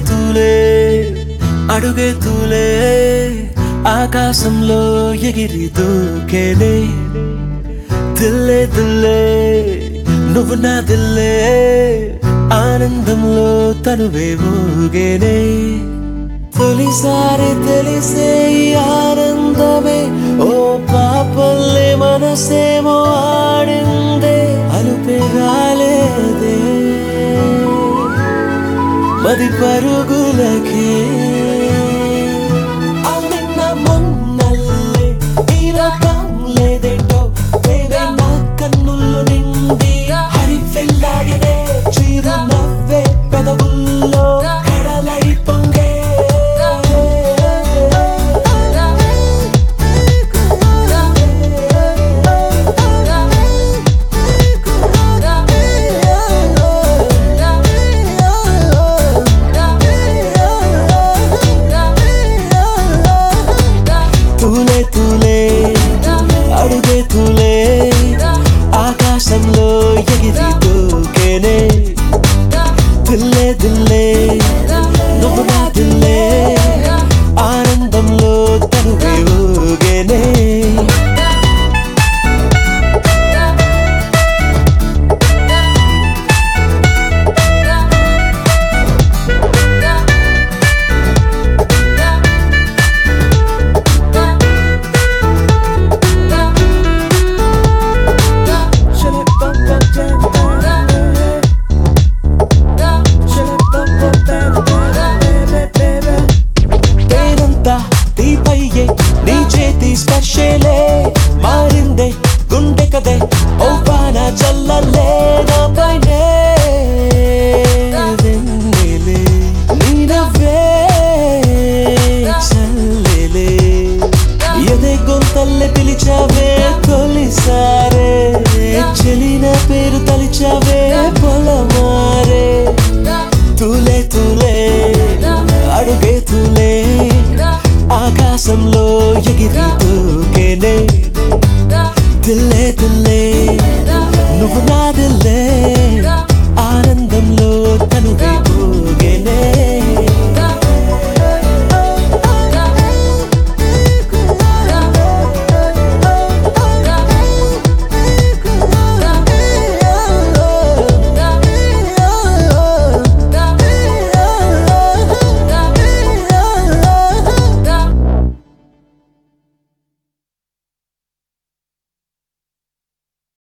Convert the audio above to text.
తూలే అడుగే తూలే ఆకాశంలో ఎగిరి దూకేనే దిల్లే దిల్లే నువ్వు నా దిల్లే ఆనందంలో తనువే ఊగేనే తొలిసారి తెలిసే ఈ ఆనందమే ఓ పాపల్లే మనసేమో ఆడిందే అలుపే రాలేదే మది పరుగులకే అమ్మిన మొన్నల్లే ఈ రకం లేదేంటో వేరే నా కన్నుల్లో నిండి హరి వెళ్ళాడినే చిరు నవ్వే పెదవుల్లో కడలై పొంగే తూలే తూలే అడుగే తూలే ఆకాశంలో ఎగిరి దూకేనే దిల్లే దిల్లే నువ్వు నా దిల్లే ఆనందంలో తనువే ఊగేనే తేనంతా తీపయ్యే నీ చేతి స్పర్శలే మారిందే గుండె కదే ఓ పాన చల్లలే నా పైనే వెన్నెలే నీ నవ్వే చల్లెలే ఎదే గొంతల్లె పిలిచావే తొలిసారే చెలిన పేరు తలిచావే పొలమారే తూలే తూలే అడుగే తూలే ఆకాశంలో